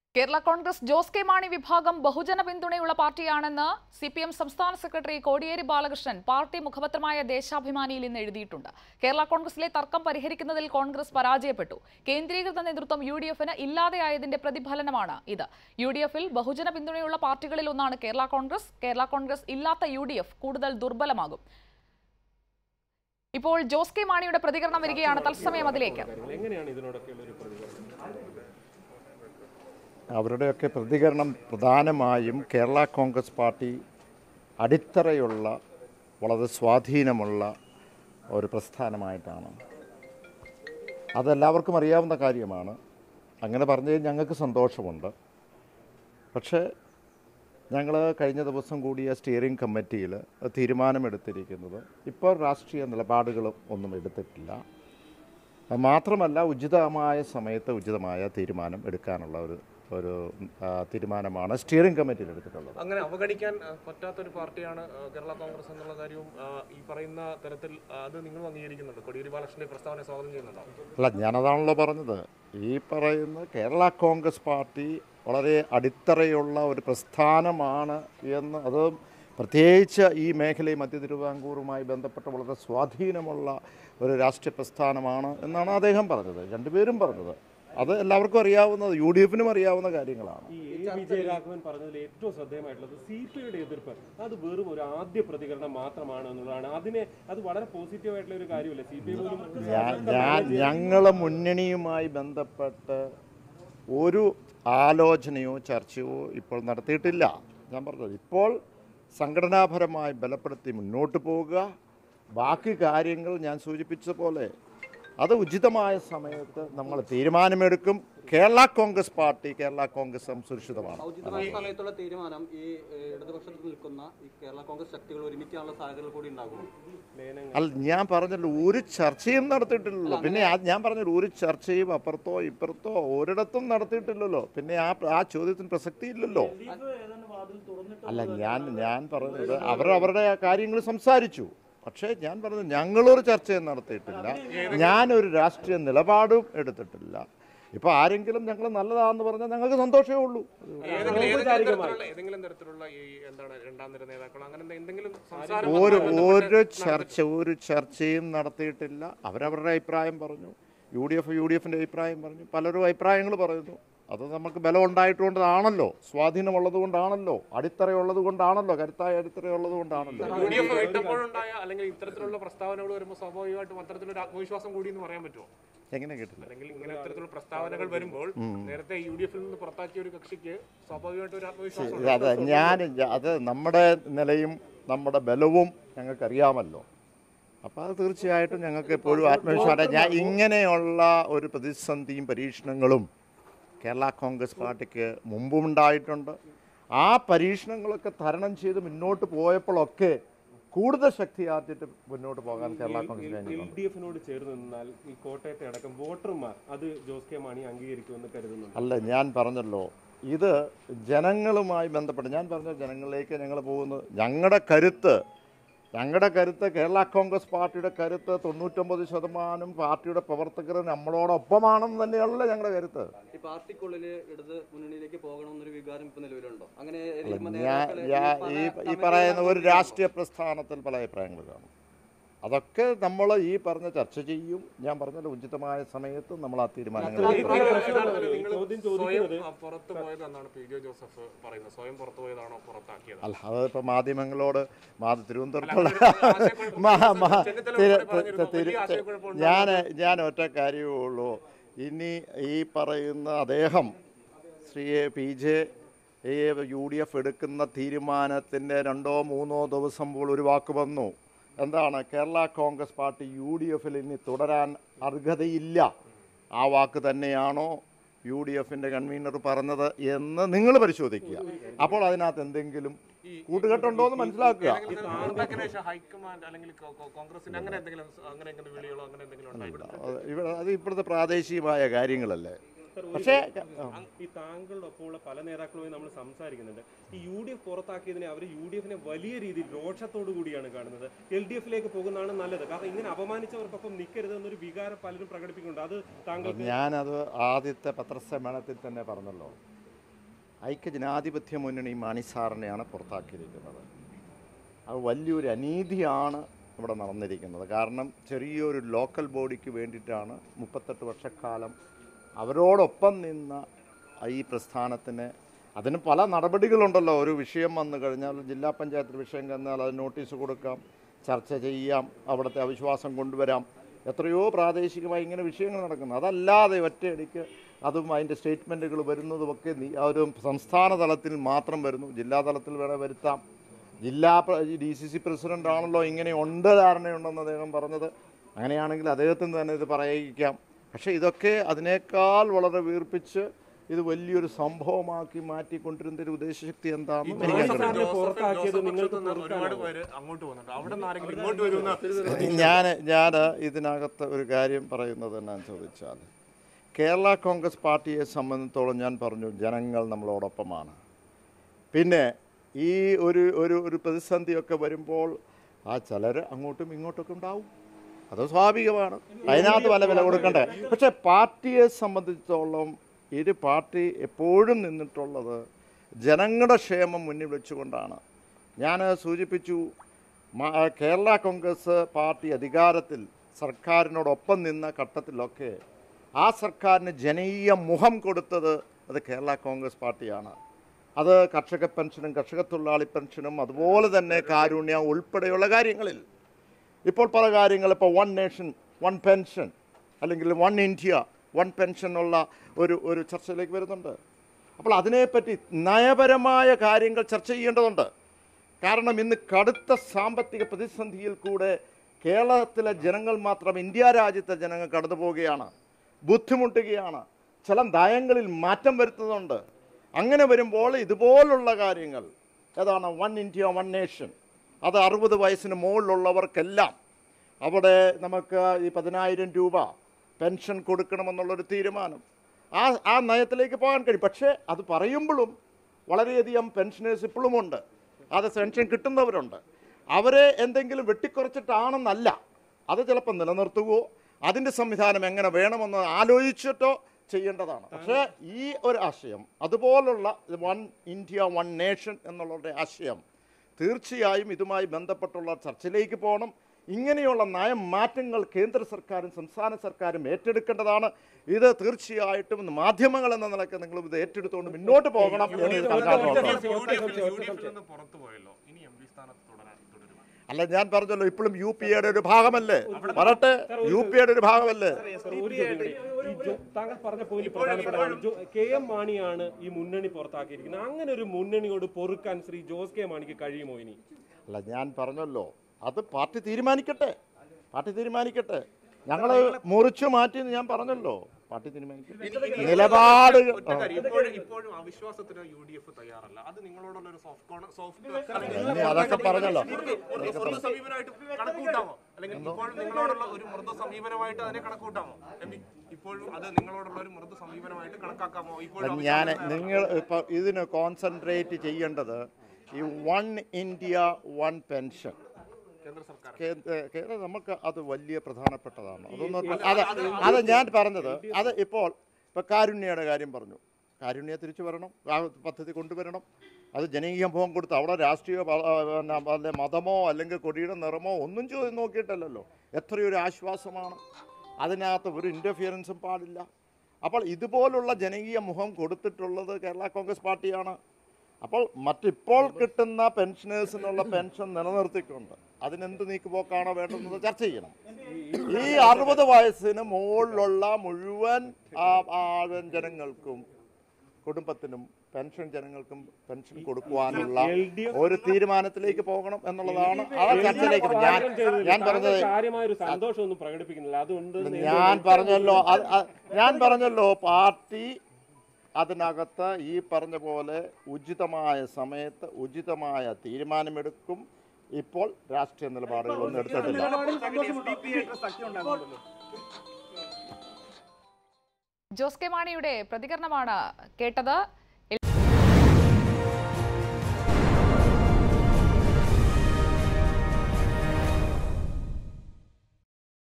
Kerala Congress Jose K Mani വിഭാഗം ബഹുജന പിന്തുണയുള്ള പാർട്ടിയാണെന്ന് സി പി എം സംസ്ഥാന സെക്രട്ടറി കോടിയേരി ബാലകൃഷ്ണൻ പാർട്ടി മുഖപത്രമായ ദേശാഭിമാനിയിൽ ഇന്ന് എഴുതിയിട്ടുണ്ട് കേരള കോൺഗ്രസിലെ തർക്കം പരിഹരിക്കുന്നതിൽ കോൺഗ്രസ് പരാജയപ്പെട്ടു കേന്ദ്രീകൃത നേതൃത്വം യു ഡി എഫിന് ഇല്ലാതെയായതിന്റെ പ്രതിഫലനമാണ് ഇത് യു ഡി എഫിൽ ബഹുജന പിന്തുണയുള്ള പാർട്ടികളിൽ ഒന്നാണ് കേരള കോൺഗ്രസ് കേരള കോൺഗ്രസ് ഇല്ലാത്ത യു ഡി എഫ് കൂടുതൽ ദുർബലമാകും ഇപ്പോൾ ജോസ് കെ മാണിയുടെ പ്രതികരണം വരികയാണ് തത്സമയം അതിലേക്ക് എങ്ങനെയാണ് ഇതിനോടൊക്കെയുള്ള ഒരു പ്രതികരണം അവരുടെയൊക്കെ പ്രതികരണം പ്രധാനമായും കേരള കോൺഗ്രസ് പാർട്ടി അടിത്തറയുള്ള വളരെ സ്വാധീനമുള്ള ഒരു പ്രസ്ഥാനമായിട്ടാണ് അതെല്ലാവർക്കും അറിയാവുന്ന കാര്യമാണ് അങ്ങനെ പറഞ്ഞതിൽ ഞങ്ങൾക്ക് സന്തോഷമുണ്ട് പക്ഷേ ഞങ്ങൾ കഴിഞ്ഞ ദിവസം കൂടിയ സ്റ്റിയറിംഗ് കമ്മിറ്റിയിൽ തീരുമാനമെടുത്തിരിക്കുന്നത് ഇപ്പോൾ രാഷ്ട്രീയ നിലപാടുകളും ഒന്നും എടുത്തിട്ടില്ല മാത്രമല്ല ഉചിതമായ സമയത്ത് ഉചിതമായ തീരുമാനം എടുക്കാനുള്ള ഒരു ഒരു ആ, തീരുമാനമാണ് സ്റ്റിയറിംഗ് കമ്മിറ്റിയിൽ എടുത്തിട്ടുള്ളത് അങ്ങനെ അവഗണിക്കാൻ ആ, പറ്റാത്തൊരു പാർട്ടിയാണ് ആ, കേരള കോൺഗ്രസ് എന്നുള്ള കാര്യവും ആ, ഈ പറയുന്ന തരത്തിൽ ആ, അത് നിങ്ങൾ അംഗീകരിക്കുന്നുണ്ട് കൊടിയേരി ബാലകൃഷ്ണന്റെ പ്രസ്താവനയെ സ്വാഗതം ചെയ്യുന്നുണ്ടോ അല്ല ഞാനതാണല്ലോ പറഞ്ഞത് ഈ പറയുന്ന കേരള കോൺഗ്രസ് പാർട്ടി വളരെ അടിത്തറയുള്ള ഒരു പ്രസ്ഥാനമാണ് എന്ന് അത് പ്രത്യേകിച്ച് ഈ മേഖലയിൽ മധ്യ തിരുവിതാംകൂറുമായി ബന്ധപ്പെട്ട വളരെ സ്വാധീനമുള്ള ഒരു രാഷ്ട്രീയ പ്രസ്ഥാനമാണ് എന്നാണ് അദ്ദേഹം പറഞ്ഞത് രണ്ടുപേരും പറഞ്ഞത് അത് എല്ലാവർക്കും അറിയാവുന്നത് യു ഡി എഫിനും അറിയാവുന്ന കാര്യങ്ങളാണ് ഈ എ വിജയരാഘവൻ പറഞ്ഞതിൽ ഏറ്റവും ശ്രദ്ധേയമായിട്ടുള്ളത് സി പി ഐയുടെ എതിർപ്പ് അത് വെറും ഒരു ആദ്യ പ്രതികരണം മാത്രമാണ് എന്നുള്ളതാണ് അതിനെ അത് വളരെ പോസിറ്റീവ് ആയിട്ടുള്ള ഒരു കാര്യമല്ല സി പി ഐ പോലും ഞാൻ ഞാൻ ഞങ്ങൾ മുന്നണിയുമായി ബന്ധപ്പെട്ട് ഒരു ആലോചനയോ ചർച്ചയോ ഇപ്പോൾ നടത്തിയിട്ടില്ല ഞാൻ പറഞ്ഞത് ഇപ്പോൾ സംഘടനാപരമായി ബലപ്പെടുത്തി മുന്നോട്ട് പോവുക ബാക്കി കാര്യങ്ങൾ ഞാൻ സൂചിപ്പിച്ച പോലെ അത് ഉചിതമായ സമയത്ത് നമ്മൾ തീരുമാനമെടുക്കും കേരള കോൺഗ്രസ് പാർട്ടി കേരള കോൺഗ്രസ് സുരക്ഷിതമാണ് ഔചിതമായ സമയത്തുള്ള തീരുമാനം ഈ ഏഹ്, ഇടതുപക്ഷത്ത് നിൽക്കുന്ന ഈ കേരള കോൺഗ്രസ് ശക്തികൾ ഒരുമിക്കാനുള്ള സാധ്യതകൾ കൂടി ഉണ്ടാകും അല്ല ഞാൻ പറഞ്ഞല്ലോ ഒരു ചർച്ചയും നടത്തിയിട്ടില്ലല്ലോ പിന്നെ ആ- ഞാൻ പറഞ്ഞല്ലോ ഒരു ചർച്ചയും അപ്പുറത്തോ ഇപ്പുറത്തോ ഒരിടത്തും നടത്തിയിട്ടില്ലല്ലോ പിന്നെ ആ ആ ചോദ്യത്തിന് പ്രസക്തി ഇല്ലല്ലോ അല്ല ഞാൻ ഞാൻ പറഞ്ഞത് അവർ അവരുടെ കാര്യങ്ങൾ സംസാരിച്ചു പക്ഷേ ഞാൻ പറഞ്ഞത് ഞങ്ങളൊരു ചർച്ചയും നടത്തിയിട്ടില്ല ഞാനൊരു രാഷ്ട്രീയ നിലപാടും എടുത്തിട്ടില്ല ഇപ്പോൾ ആരെങ്കിലും ഞങ്ങൾ നല്ലതാണെന്ന് പറഞ്ഞാൽ ഞങ്ങൾക്ക് സന്തോഷമേ ഉള്ളൂ ഏതെങ്കിലും ഏതെങ്കിലും തരത്തിലുള്ള ഏതെങ്കിലും തരത്തിലുള്ള ഈ എന്താണ് രണ്ടാം നിര നേതാക്കൾ അങ്ങനെ എന്തെ- എന്തെങ്കിലും സംസാരം ഒരു അതുമായി ഒരു ബന്ധപ്പെട്ട് ചർച്ച ഒരു ചർച്ചയും നടത്തിയിട്ടില്ല അവരവരുടെ അഭിപ്രായം പറഞ്ഞു U D F U D എഫിൻ്റെ അഭിപ്രായം പറഞ്ഞു പലരും അഭിപ്രായങ്ങൾ പറയുന്നു അത് നമുക്ക് ബലം ഉണ്ടായിട്ടുകൊണ്ടാണല്ലോ സ്വാധീനമുള്ളത് കൊണ്ടാണല്ലോ അടിത്തറയുള്ളത് കൊണ്ടാണല്ലോ കരുത്തായ അടിത്തറയുള്ളത് കൊണ്ടാണല്ലോ യു ഡി എഫ് വിട്ടപ്പോഴുണ്ടായ അല്ലെങ്കിൽ ഇത്തരത്തിലുള്ള പ്രസ്താവനകൾ വരുമ്പോൾ സ്വാഭാവികമായിട്ടും അത്തരത്തിലൊരു ആത്മവിശ്വാസം കൂടി എന്ന് പറയാൻ പറ്റുമോ എങ്ങനെ കേട്ടില്ല അല്ലെങ്കിൽ ഇങ്ങനെ അത്തരത്തിലുള്ള പ്രസ്താവനകൾ വരുമ്പോൾ നേരത്തെ യു ഡി എഫിൽ നിന്ന് പുറത്താക്കിയ ഒരു കക്ഷിക്ക് സ്വാഭാവികമായിട്ടും ഒരു ആത്മവിശ്വാസം ഉണ്ട്. അത് ഞാൻ അത് നമ്മുടെ നിലയും നമ്മുടെ ബലവും ഞങ്ങൾക്കറിയാമല്ലോ അപ്പോൾ അത് തീർച്ചയായിട്ടും ഞങ്ങൾക്ക് എപ്പോഴും ആത്മവിശ്വാസം ഞാൻ ഇങ്ങനെയുള്ള ഒരു പ്രതിസന്ധിയും പരീക്ഷണങ്ങളും കേരള കോൺഗ്രസ് പാർട്ടിക്ക് മുമ്പും ഉണ്ടായിട്ടുണ്ട് ആ പരീക്ഷണങ്ങളൊക്കെ തരണം ചെയ്ത് മുന്നോട്ട് പോയപ്പോഴൊക്കെ കൂടുതൽ ശക്തി ആർജിച്ച് മുന്നോട്ട് പോകാൻ കേരള കോൺഗ്രസ് എൽ കഴിഞ്ഞിട്ടുണ്ട് ഡി എഫിനോട് ചേർന്ന് നിന്നാൽ ഈ കോട്ടയത്തെ അടക്കം വോട്ടർമാർ അത് ജോസ് കെ മാണി അംഗീകരിക്കുമെന്ന് കരുതുന്നുണ്ട് അല്ല ഞാൻ പറഞ്ഞല്ലോ ഇത് ജനങ്ങളുമായി ബന്ധപ്പെട്ട് ഞാൻ പറഞ്ഞ ജനങ്ങളിലേക്ക് ഞങ്ങൾ പോകുന്നത് ഞങ്ങളുടെ കരുത്ത് ഞങ്ങളുടെ കരുത്ത് കേരള കോൺഗ്രസ് പാർട്ടിയുടെ കരുത്ത് തൊണ്ണൂറ്റൊമ്പത് ശതമാനം പാർട്ടിയുടെ പ്രവർത്തകർ നമ്മളോടൊപ്പമാണെന്ന് തന്നെയല്ല ഞങ്ങളുടെ കരുത്ത് ഈ പാർട്ടിക്കുള്ളിൽ ഇടത് മുന്നണിയിലേക്ക് പോകണമെന്നൊരു വികാരം ഇപ്പൊ നിലവിലുണ്ടോ അങ്ങനെ അല്ല, ഏതെങ്കിലും ഞാൻ നേതാക്കളെ ഞാൻ പല ഈ ഈ കമ്മിറ്റികൾ പറയുന്ന ഒരു നടത്തിയിട്ടുണ്ടോ? രാഷ്ട്രീയ പ്രസ്ഥാനത്തിൽ പല അഭിപ്രായങ്ങൾ കാണും അതൊക്കെ നമ്മൾ ഈ പറഞ്ഞ ചർച്ച ചെയ്യും ഞാൻ പറഞ്ഞല്ലോ ഉചിതമായ സമയത്ത് നമ്മൾ ആ തീരുമാനങ്ങൾ ഈ എടുക്കും. യഥാർത്ഥത്തിൽ നിങ്ങൾ ചോദ്യം സ്വയം ചോദിക്കുന്നത് ആ, പുറത്തു പോയതെന്നാണ് പി ജെ ജോസഫ് പറയുന്നത് സ്വയം പുറത്തു പോയതാണോ പുറത്താക്കിയത് അല്ല അത് ഇപ്പം മാധ്യമങ്ങളോട് മാധ്യ തിരുവനന്തപുരത്തുള്ള അല്ല, അങ്ങനെ ഒരു ആശയക്കുഴപ്പം മാ- മാ- ചെന്നിത്തല തിരു- ഉൾപ്പെടെ പറഞ്ഞിരുന്നു. തിരു- വലിയ ആശയക്കുഴപ്പം ഞാൻ ഞാൻ ഒറ്റ കാര്യമേ ഉള്ളൂ ഇനി ഈ പറയുന്ന അദ്ദേഹം ശ്രീ പി ജെ ഈ യു ഡി എഫ് എടുക്കുന്ന തീരുമാനത്തിൻ്റെ രണ്ടോ മൂന്നോ ദിവസം പോലും ഒരു വാക്ക് വന്നു എന്താണ് Kerala Congress party U D എഫിൽ ഇനി തുടരാൻ അർഹതയില്ല ആ വാക്ക് തന്നെയാണോ യു ഡി എഫിൻ്റെ കൺവീനർ പറഞ്ഞത് എന്ന് നിങ്ങൾ പരിശോധിക്കുക അപ്പോൾ അതിനകത്ത് എന്തെങ്കിലും കൂട്ടുകെട്ടുണ്ടോ എന്ന് മനസ്സിലാക്കുക ഏതെങ്കിലും പുറത്താക്കിയതിനു ശേഷം ഹൈക്കമാൻഡ് അല്ലെങ്കിൽ കോ- കോ- കോൺഗ്രസിന് അങ്ങനെ എന്തെങ്കിലും അങ്ങനെ എന്തെങ്കിലും വിളികളോ അങ്ങനെ എന്തെങ്കിലും ഉണ്ടായിട്ടുണ്ടോ അത് ഇവിടെ അത് ഇപ്പോഴത്തെ പ്രാദേശികമായ കാര്യങ്ങളല്ലേ പക്ഷേ ഈ താങ്കളുടെ ഒപ്പമുള്ള പല നേതാക്കളുമായി നമ്മൾ സംസാരിക്കുന്നുണ്ട് ഈ യു ഡി എഫ് പുറത്താക്കിയതിനെ അവർ യു ഡി എഫിനെ വലിയ രീതിയിൽ രോഷത്തോടു കൂടിയാണ് കാണുന്നത് എൽ ഡി എഫിലേക്ക് പോകുന്നതാണ് നല്ലത് കാരണം ഇങ്ങനെ അപമാനിച്ചവർക്കൊപ്പം നിൽക്കരുത് എന്നൊരു വികാരം പലരും പ്രകടിപ്പിക്കുന്നുണ്ട് അത് താങ്കൾക്ക് ഞാനത് ആദ്യത്തെ പത്രസമ്മേളനത്തിൽ തന്നെ പറഞ്ഞല്ലോ ഐക്യജനാധിപത്യ മുന്നണി മാണി സാറിനെയാണ് പുറത്താക്കിയിരിക്കുന്നത് അത് വലിയൊരു അനീതിയാണ് ഇവിടെ നടന്നിരിക്കുന്നത് കാരണം ചെറിയൊരു ലോക്കൽ ബോഡിക്ക് വേണ്ടിയിട്ടാണ് മുപ്പത്തെട്ട് വർഷക്കാലം അവരോടൊപ്പം നിന്ന ഈ പ്രസ്ഥാനത്തിന് അതിന് പല നടപടികളുണ്ടല്ലോ ഒരു വിഷയം വന്നു കഴിഞ്ഞാൽ ജില്ലാ പഞ്ചായത്തിൽ വിഷയം വന്നാൽ അത് നോട്ടീസ് കൊടുക്കാം ചർച്ച ചെയ്യാം അവിടുത്തെ അവിശ്വാസം കൊണ്ടുവരാം എത്രയോ പ്രാദേശികമായി ഇങ്ങനെ വിഷയങ്ങൾ നടക്കുന്നു അതല്ലാതെ ഒറ്റയടിക്ക് അതും അതിൻ്റെ സ്റ്റേറ്റ്മെൻറ്റുകൾ വരുന്നതുമൊക്കെ നീ- ആ ഒരു സംസ്ഥാന തലത്തിൽ മാത്രം വരുന്നു ജില്ലാ തലത്തിൽ വേണേൽ വരുത്താം ജില്ലാ ഡി സി സി പ്രസിഡന്റ് ആണല്ലോ ഇങ്ങനെ ഉണ്ട് ധാരണയുണ്ടെന്ന് അദ്ദേഹം പറഞ്ഞത് അങ്ങനെയാണെങ്കിൽ അദ്ദേഹത്തിന് തന്നെ ഇത് പറയിക്കാം പക്ഷേ ഇതൊക്കെ അതിനേക്കാൾ വളരെ വീർപ്പിച്ച് ഇത് വലിയൊരു സംഭവമാക്കി മാറ്റിക്കൊണ്ടിരുന്ന ഒരു ഉദ്ദേശശക്തി എന്താണെന്ന് എനിക്കറിയില്ല സാറിനെ പുറത്താക്കിയത് ജോസഫ് നിങ്ങൾക്ക് പക്ഷത്തുനിന്ന് ഒരുപാട് പേര് അങ്ങോട്ട് പോകുന്നുണ്ട് അവിടെ നിന്ന് ആരെങ്കിലും ഇങ്ങോട്ട് വരുന്ന ഞാൻ ഞാൻ ഇതിനകത്ത് ഒരു കാര്യം പറയുന്നത് എന്നാന്ന് ചോദിച്ചാൽ കേരള കോൺഗ്രസ് പാർട്ടിയെ സംബന്ധിച്ചോളം ഞാൻ പറഞ്ഞു ജനങ്ങൾ നമ്മളോടൊപ്പമാണ് പിന്നെ ഈ ഒരു ഒരു ഒരു പ്രതിസന്ധിയൊക്കെ വരുമ്പോൾ ആ ചിലർ അങ്ങോട്ടും ഇങ്ങോട്ടൊക്കെ ഉണ്ടാവും അത് സ്വാഭാവികമാണ് അതിനകത്ത് പല വില കൊടുക്കണ്ടേ പക്ഷേ പാർട്ടിയെ സംബന്ധിച്ചിടത്തോളം ഇരു പാർട്ടി എപ്പോഴും നിന്നിട്ടുള്ളത് ജനങ്ങളുടെ ക്ഷേമം മുന്നിൽ വെച്ചുകൊണ്ടാണ് ഞാൻ സൂചിപ്പിച്ചു മ- കേരള കോൺഗ്രസ് പാർട്ടി അധികാരത്തിൽ സർക്കാരിനോടൊപ്പം നിന്ന ഘട്ടത്തിലൊക്കെ ആ സർക്കാരിന് ജനകീയ മുഖം കൊടുത്തത് അത് കേരള കോൺഗ്രസ് പാർട്ടിയാണ് അത് കർഷക പെൻഷനും കർഷക തൊഴിലാളി പെൻഷനും അതുപോലെ തന്നെ കാരുണ്യം ഉൾപ്പെടെയുള്ള കാര്യങ്ങളിൽ ഇപ്പോൾ പല കാര്യങ്ങൾ ഇപ്പോൾ വൺ നേഷൻ വൺ പെൻഷൻ അല്ലെങ്കിൽ വൺ ഇന്ത്യ വൺ പെൻഷൻ ഉള്ള ഒരു ഒരു ചർച്ചയിലേക്ക് വരുന്നുണ്ട് അപ്പോൾ അതിനെപ്പറ്റി നയപരമായ കാര്യങ്ങൾ ചർച്ച ചെയ്യേണ്ടതുണ്ട് കാരണം ഇന്ന് കടുത്ത സാമ്പത്തിക പ്രതിസന്ധിയിൽ കൂടെ കേരളത്തിലെ ജനങ്ങൾ മാത്രം ഇന്ത്യ രാജ്യത്തെ ജനങ്ങൾ കടന്നു പോവുകയാണ് ബുദ്ധിമുട്ടുകയാണ് ചില നയങ്ങളിൽ മാറ്റം വരുത്തുന്നുണ്ട് അങ്ങനെ വരുമ്പോൾ ഇതുപോലുള്ള കാര്യങ്ങൾ ഏതാണ് വൺ ഇന്ത്യ വൺ നേഷൻ അത് അറുപത് വയസ്സിന് മുകളിലുള്ളവർക്കെല്ലാം അവിടെ നമുക്ക് ഈ പതിനായിരം രൂപ പെൻഷൻ കൊടുക്കണമെന്നുള്ളൊരു തീരുമാനം ആ ആ നയത്തിലേക്ക് പോകാൻ കഴിയും പക്ഷേ അത് പറയുമ്പോഴും വളരെയധികം പെൻഷനേഴ്സ് ഇപ്പോഴുമുണ്ട് അത് പെൻഷൻ കിട്ടുന്നവരുണ്ട് അവരെ എന്തെങ്കിലും വെട്ടിക്കുറച്ചിട്ടാണെന്നല്ല അത് ചിലപ്പോൾ നിലനിർത്തുകയോ അതിൻ്റെ സംവിധാനം എങ്ങനെ വേണമെന്ന് ആലോചിച്ചിട്ടോ ചെയ്യേണ്ടതാണ് പക്ഷേ ഈ ഒരു ആശയം അതുപോലുള്ള വൺ ഇന്ത്യ വൺ നേഷൻ എന്നുള്ളൊരു ആശയം തീർച്ചയായും ഇതുമായി ബന്ധപ്പെട്ടുള്ള ചർച്ചയിലേക്ക് പോകണം ഇങ്ങനെയുള്ള നയം മാറ്റങ്ങൾ കേന്ദ്ര സർക്കാരും സംസ്ഥാന സർക്കാരും ഏറ്റെടുക്കേണ്ടതാണ് ഇത് തീർച്ചയായിട്ടും മാധ്യമങ്ങൾ എന്ന നിലയ്ക്ക് നിങ്ങൾ ഇത് ഏറ്റെടുത്തുകൊണ്ട് മുന്നോട്ട് പോകണം എന്ന് ഇത് കണക്കാക്കണം യു ഡി എഫിൽ യു ഡി എഫിൽ നിന്ന് പുറത്തു പോയല്ലോ ഇനി എം പി സ്ഥാനത്ത് തുടരാൻ തുടരുമോ അല്ല ഞാൻ പറഞ്ഞല്ലോ ഇപ്പോഴും യു പി എയുടെ ഒരു ഭാഗമല്ലേ പറട്ടെ യു പി എയുടെ ഒരു ഭാഗമല്ലേ സർ, ഒരു ചോദ്യം കൂടി. ഈ ജോ- താങ്കൾ പറഞ്ഞ പോയിന്റ് പ്രധാനപ്പെട്ടതാണ് ജോ- കെ എം മാണിയാണ് ഈ മുന്നണി പുറത്താക്കിയിരിക്കുന്നത് അങ്ങനെ ഒരു മുന്നണിയോട് പൊറുക്കാൻ ശ്രീ ജോസ് കെ മാണിക്ക് കഴിയുമോ ഇനി അല്ല ഞാൻ പറഞ്ഞല്ലോ അത് പാർട്ടി തീരുമാനിക്കട്ടെ പാർട്ടി തീരുമാനിക്കട്ടെ ഞങ്ങൾ മുറിച്ചു മാറ്റി എന്ന് ഞാൻ പറഞ്ഞല്ലോ പാർട്ടി തീരുമാനിക്കട്ടെ നിലപാട് ഒറ്റ കാര്യം, ഇപ്പോഴും ഇപ്പോഴും അവിശ്വാസത്തിന് യു ഡി എഫ് തയ്യാറല്ല അത് നിങ്ങളോടുള്ള ഒരു സോഫ്റ്റ് കോൺ സോഫ്റ്റ് ഇനി അതൊക്കെ പറഞ്ഞല്ലോ മൃദു സമീപനമായിട്ട് കണക്കുകൂട്ടാമോ അല്ലെങ്കിൽ ഇപ്പോഴും നിങ്ങളോടുള്ള ഒരു മൃദു സമീപനമായിട്ട് അതിനെ കണക്കുകൂട്ടാമോ എം പി ഇപ്പോഴും അത് നിങ്ങളോടുള്ള ഒരു മൃദു സമീപനമായിട്ട് കണക്കാക്കാമോ ഇപ്പോഴും ഞാൻ നിങ്ങൾ ഇപ്പം ഇതിന് കോൺസെൻട്രേറ്റ് ചെയ്യേണ്ടത് ഈ വൺ ഇന്ത്യ വൺ പെൻഷൻ കേന്ദ്ര സർക്കാർ കേന്ദ്ര കേന്ദ്ര നമുക്ക് അത് വലിയ പ്രധാനപ്പെട്ടതാണ് അതൊന്നും അത് അത് ഞാൻ പറഞ്ഞത് അത് ഇപ്പോൾ ഇപ്പോൾ കാരുണ്യയുടെ കാര്യം പറഞ്ഞു കാരുണ്യ തിരിച്ചു വരണം ആ പദ്ധതി കൊണ്ടുവരണം അത് ജനകീയ മുഖം കൊടുത്ത് അവിടെ രാഷ്ട്രീയ പ- ആ, പിന്നെ വല്ല മതമോ അല്ലെങ്കിൽ കൊടിയുടെ നിറമോ ഒന്നും ചോദ്യം നോക്കിയിട്ടല്ലല്ലോ എത്രയൊരു ആശ്വാസമാണ് അതിനകത്ത് ഒരു ഇൻ്റർഫിയറൻസും പാടില്ല അപ്പോൾ ഇതുപോലുള്ള ജനകീയ മുഖം കൊടുത്തിട്ടുള്ളത് കേരള കോൺഗ്രസ് പാർട്ടിയാണ് അപ്പോൾ മറ്റിപ്പോൾ കിട്ടുന്ന പെൻഷനേഴ്സിനുള്ള പെൻഷൻ നിലനിർത്തിക്കൊണ്ട് അതിനെന്ത് നീക്കുപോക്കാണോ വേണ്ടതെന്നത് ചർച്ച ചെയ്യണം ഈ അറുപത് വയസ്സിന് മുകളിലുള്ള മുഴുവൻ ആ, ആ, ജനങ്ങൾക്കും കുടുംബത്തിനും പെൻഷൻ ജനങ്ങൾക്കും പെൻഷൻ കൊടുക്കുവാനുള്ള ഒരു തീരുമാനത്തിലേക്ക് പോകണം എന്നുള്ളതാണ് ആ ചർച്ചയിലേക്ക് ഞാൻ ഞാൻ പറഞ്ഞത് കാര്യമായ ഒരു സന്തോഷമൊന്നും പ്രകടിപ്പിക്കുന്നില്ല അതുകൊണ്ട് ഞാൻ പറഞ്ഞല്ലോ അത് അത് ഞാൻ പറഞ്ഞല്ലോ പാർട്ടി അതിനകത്ത് ഈ പറഞ്ഞ പോലെ ഉചിതമായ സമയത്ത് ഉചിതമായ തീരുമാനമെടുക്കും ഇപ്പോൾ രാഷ്ട്രീയ നിലപാടുകളൊന്നും എടുത്തിട്ടില്ല ജോസ് കെ മാണിയുടെ പ്രതികരണമാണ് കേട്ടത്